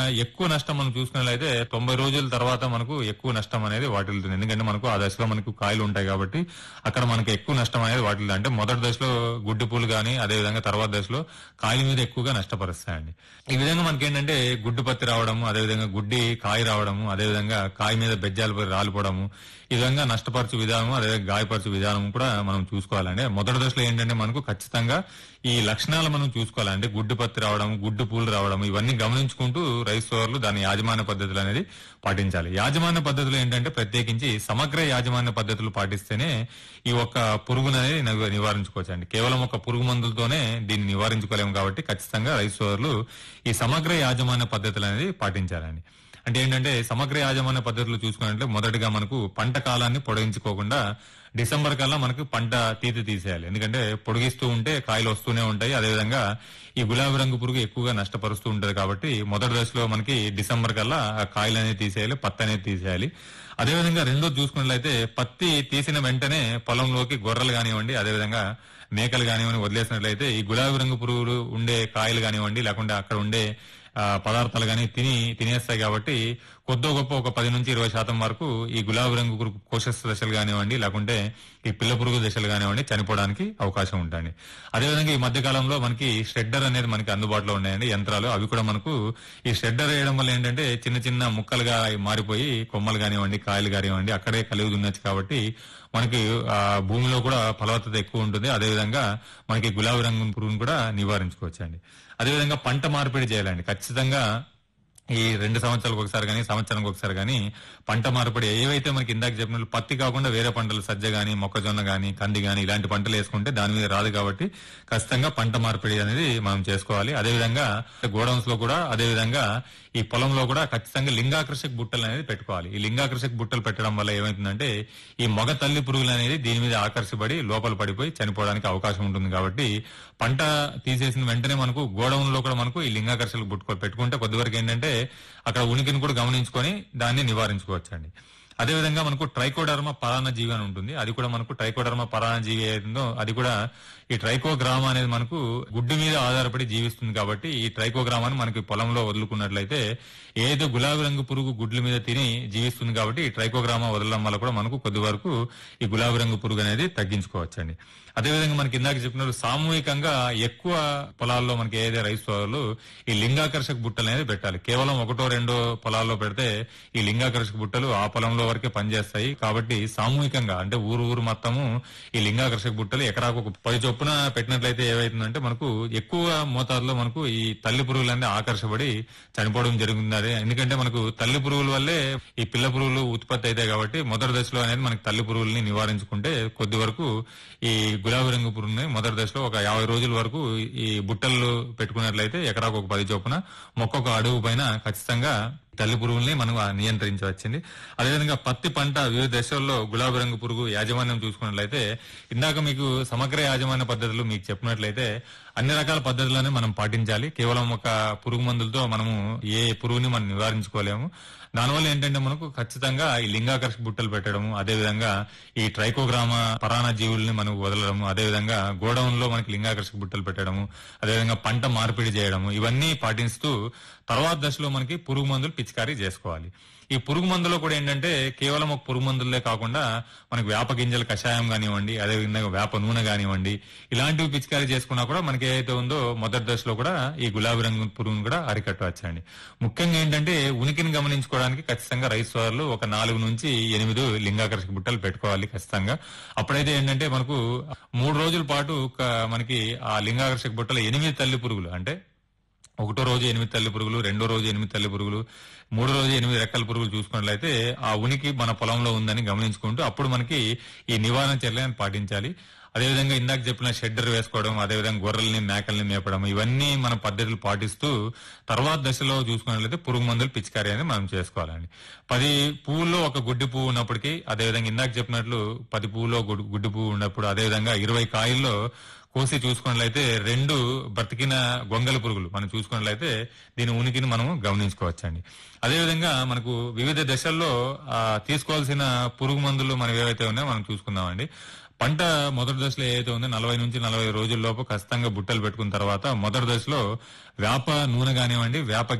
ఎక్కువ నష్టం మనం చూసుకున్నట్లయితే తొంభై రోజుల తర్వాత మనకు ఎక్కువ నష్టం అనేది వాటిల్తుంది ఎందుకంటే మనకు ఆ దశలో మనకు కాయలు ఉంటాయి కాబట్టి అక్కడ మనకు ఎక్కువ నష్టం అనేది వాటిల్తుంది అంటే మొదటి దశలో గుడ్డి పూలు కానీ అదేవిధంగా తర్వాత దశలో కాయల మీద ఎక్కువగా నష్టపరుస్తాయండి ఈ విధంగా మనకి ఏంటంటే గుడ్డు పత్తి రావడము అదేవిధంగా గుడ్డి కాయ రావడము అదేవిధంగా కాయ మీద బెజ్జాలు పడి రాలిపోవడము ఈ విధంగా నష్టపరచు విధానం అదే గాయపరచు విధానం కూడా మనం చూసుకోవాలండి మొదటి దశలో ఏంటంటే మనకు ఖచ్చితంగా ఈ లక్షణాలు మనం చూసుకోవాలంటే గుడ్డు పత్తి రావడం గుడ్డు పూలు రావడం ఇవన్నీ గమనించుకుంటూ రైస్ సోర్లు దాని యాజమాన్య పద్ధతులు అనేది పాటించాలి యాజమాన్య పద్ధతులు ఏంటంటే ప్రత్యేకించి సమగ్ర యాజమాన్య పద్ధతులు పాటిస్తేనే ఈ ఒక్క పురుగును అనేది నివ- నివారించుకోవచ్చండి కేవలం ఒక పురుగు మందులతోనే దీన్ని నివారించుకోలేము కాబట్టి ఖచ్చితంగా రైస్ సోర్లు ఈ సమగ్ర యాజమాన్య పద్ధతులు అనేది పాటించాలండి అంటే ఏంటంటే సమగ్ర యాజమాన్య పద్ధతులు చూసుకున్నట్లే మొదటిగా మనకు పంట కాలాన్ని పొడిగించుకోకుండా డిసెంబర్ కల్లా మనకు పంట తీతి తీసేయాలి ఎందుకంటే పొడిగిస్తూ ఉంటే కాయలు వస్తూనే ఉంటాయి అదేవిధంగా ఈ గులాబీ రంగు పురుగు ఎక్కువగా నష్టపరుస్తూ ఉంటది కాబట్టి మొదటి దశలో మనకి డిసెంబర్ కల్లా ఆ కాయలు అనేది తీసేయాలి పత్తి అనేది తీసేయాలి అదేవిధంగా రెండో చూసుకున్నట్లయితే పత్తి తీసిన వెంటనే పొలంలోకి గొర్రెలు కానివ్వండి అదేవిధంగా మేకలు కానివ్వండి వదిలేసినట్లయితే ఈ గులాబీ రంగు పురుగులు ఉండే కాయలు కానివ్వండి లేకుంటే అక్కడ ఉండే ఆ, పదార్థాలు కానీ తిని తినేస్తాయి కాబట్టి కొద్దో గొప్ప ఒక పది నుంచి ఇరవై శాతం వరకు ఈ గులాబీ రంగు పురుగు కోశస్థ దశలు కానివ్వండి లేకుంటే ఈ పిల్ల పురుగు దశలు కానివ్వండి చనిపోవడానికి అవకాశం ఉంటుంది అదేవిధంగా ఈ మధ్య కాలంలో మనకి షెడ్డర్ అనేది మనకి అందుబాటులో ఉన్నాయండి యంత్రాలు అవి కూడా మనకు ఈ షెడ్డర్ వేయడం వల్ల ఏంటంటే చిన్న చిన్న ముక్కలుగా మారిపోయి కొమ్మలు కానివ్వండి కాయలు కానివ్వండి అక్కడే కలిగి ఉండొచ్చు కాబట్టి మనకి ఆ భూమిలో కూడా ఫలవత్తత ఎక్కువ ఉంటుంది అదేవిధంగా మనకి గులాబీ రంగు పురుగును కూడా నివారించుకోవచ్చండి అదేవిధంగా పంట మార్పిడి చేయాలండి ఖచ్చితంగా ఈ రెండు సంవత్సరాలకు ఒకసారి కానీ సంవత్సరానికి ఒకసారి కానీ పంట మార్పిడి ఏవైతే మనకి ఇందాక చెప్పినట్లు పత్తి కాకుండా వేరే పంటలు సజ్జ గాని మొక్కజొన్న గాని కంది గాని ఇలాంటి పంటలు వేసుకుంటే దాని మీద రాదు కాబట్టి ఖచ్చితంగా పంట మార్పిడి అనేది మనం చేసుకోవాలి అదేవిధంగా గోడౌన్స్ లో కూడా అదేవిధంగా ఈ పొలంలో కూడా ఖచ్చితంగా లింగాకర్షక బుట్టలు అనేది పెట్టుకోవాలి ఈ లింగాకర్షక బుట్టలు పెట్టడం వల్ల ఏమవుతుందంటే ఈ మగ తల్లి పురుగులు అనేది దీని మీద ఆకర్షపడి లోపల పడిపోయి చనిపోవడానికి అవకాశం ఉంటుంది కాబట్టి పంట తీసేసిన వెంటనే మనకు గోడౌన్ లో కూడా మనకు ఈ లింగాకర్షక బుట్ట పెట్టుకుంటే కొద్ది వరకు ఏంటంటే అక్కడ ఉనికిని కూడా గమనించుకొని దాన్ని నివారించుకోవచ్చండి అదేవిధంగా మనకు ట్రైకోడర్మ పరాణ జీవి అని ఉంటుంది అది కూడా మనకు ట్రైకోడర్మ పరాణ జీవి ఏదో అది కూడా ఈ ట్రైకోగ్రామ అనేది మనకు గుడ్డు మీద ఆధారపడి జీవిస్తుంది కాబట్టి ఈ ట్రైకోగ్రామాన్ని మనకి పొలంలో వదులుకున్నట్లయితే ఏదో గులాబీ రంగు పురుగు గుడ్ల మీద తిని జీవిస్తుంది కాబట్టి ఈ ట్రైకోగ్రామా వదలడం వల్ల కూడా మనకు కొద్ది వరకు ఈ గులాబీ రంగు పురుగు అనేది తగ్గించుకోవచ్చండి అదేవిధంగా మనకి ఇందాక చెప్పినట్టు సామూహికంగా ఎక్కువ పొలాల్లో మనకి ఏదైతే రైస్ సోదరులు ఈ లింగాకర్షక బుట్టలు అనేది పెట్టాలి కేవలం ఒకటో రెండో పొలాల్లో పెడితే ఈ లింగాకర్షక బుట్టలు ఆ పొలంలో వరకే పనిచేస్తాయి కాబట్టి సామూహికంగా అంటే ఊరు ఊరు మొత్తము ఈ లింగాకర్షక బుట్టలు ఎకరాకు ఒక పది చొప్పున పెట్టినట్లయితే ఏవైతుందంటే మనకు ఎక్కువ మోతాదులో మనకు ఈ తల్లి పురుగులన్నీ ఆకర్షపడి చనిపోవడం జరుగుతుంది అదే ఎందుకంటే మనకు తల్లి పురుగుల వల్లే ఈ పిల్ల పురుగులు ఉత్పత్తి అవుతాయి కాబట్టి మొదటి దశలో అనేది మనకి తల్లి పురుగుల్ని నివారించుకుంటే కొద్ది వరకు ఈ గులాబీ రంగు పురుగుని మొదటి దశలో ఒక యాభై రోజుల వరకు ఈ బుట్టలు పెట్టుకున్నట్లయితే ఎకరాకు ఒక పది చొప్పున మొక్కొక అడుగు పైన ఖచ్చితంగా తల్లి పురుగుల్ని మనం నియంత్రించవచ్చింది అదేవిధంగా పత్తి పంట వివిధ దశల్లో గులాబీ రంగు పురుగు యాజమాన్యం చూసుకున్నట్లయితే ఇందాక మీకు సమగ్ర యాజమాన్య పద్ధతులు మీకు చెప్పినట్లయితే అన్ని రకాల పద్ధతులను మనం పాటించాలి కేవలం ఒక పురుగు మందులతో మనము ఏ పురుగుని మనం నివారించుకోలేము దానివల్ల ఏంటంటే మనకు ఖచ్చితంగా ఈ లింగాకర్షక బుట్టలు పెట్టడము అదేవిధంగా ఈ ట్రైకోగ్రామ పరాణ జీవుల్ని మనం వదలడము అదేవిధంగా గోడౌన్ లో మనకి లింగాకర్షక బుట్టలు పెట్టడము అదేవిధంగా పంట మార్పిడి చేయడము ఇవన్నీ పాటిస్తూ తర్వాత దశలో మనకి పురుగు మందులు పిచికారీ చేసుకోవాలి ఈ పురుగు మందులో కూడా ఏంటంటే కేవలం ఒక పురుగు మందులే కాకుండా మనకి వేప గింజల కషాయం కానివ్వండి అదేవిధంగా వేప నూనె కానివ్వండి ఇలాంటివి పిచికారీ చేసుకున్నా కూడా మనకి ఏదైతే ఉందో మొదటి దశలో కూడా ఈ గులాబీ రంగు పురుగును కూడా అరికట్టవచ్చండి ముఖ్యంగా ఏంటంటే ఉనికిని గమనించుకోవడానికి ఖచ్చితంగా రైస్ సోదరులు ఒక నాలుగు నుంచి ఎనిమిది లింగాకర్షక బుట్టలు పెట్టుకోవాలి ఖచ్చితంగా అప్పుడైతే ఏంటంటే మనకు మూడు రోజుల పాటు ఒక మనకి ఆ లింగాకర్షక బుట్టలు ఎనిమిది తల్లి పురుగులు అంటే ఒకటో రోజు ఎనిమిది తల్లి పురుగులు రెండో రోజు ఎనిమిది తల్లి పురుగులు మూడో రోజు ఎనిమిది రెక్కల పురుగులు చూసుకున్నట్లయితే ఆ ఉనికి మన పొలంలో ఉందని గమనించుకుంటూ అప్పుడు మనకి ఈ నివారణ చర్యలను పాటించాలి అదేవిధంగా ఇందాక చెప్పిన షెడ్డర్ వేసుకోవడం అదేవిధంగా గొర్రెల్ని మేకల్ని మేపడం ఇవన్నీ మన పద్ధతులు పాటిస్తూ తర్వాత దశలో చూసుకున్నట్లయితే పురుగు మందులు పిచికారీ అనేది మనం చేసుకోవాలండి పది పువ్వుల్లో ఒక గుడ్డి పువ్వు ఉన్నప్పటికీ అదేవిధంగా ఇందాక చెప్పినట్లు పది పువ్వులో గుడ్- గుడ్డి పువ్వు ఉన్నప్పుడు అదేవిధంగా ఇరవై కాయల్లో కోసి చూసుకున్నట్లయితే రెండు బ్రతికిన గొంగల పురుగులు మనం చూసుకున్నట్లయితే దీని ఉనికిని మనం గమనించుకోవచ్చండి అదేవిధంగా మనకు వివిధ దశల్లో ఆ, తీసుకోవాల్సిన పురుగు మందులు మనం ఏవైతే ఉన్నాయో మనం చూసుకుందామండి పంట మొదటి దశలో ఏదైతే ఉందో నలభై నుంచి నలభై రోజుల లోపు ఖచ్చితంగా బుట్టలు పెట్టుకున్న తర్వాత మొదటి దశలో వేప నూనె కానివ్వండి వేప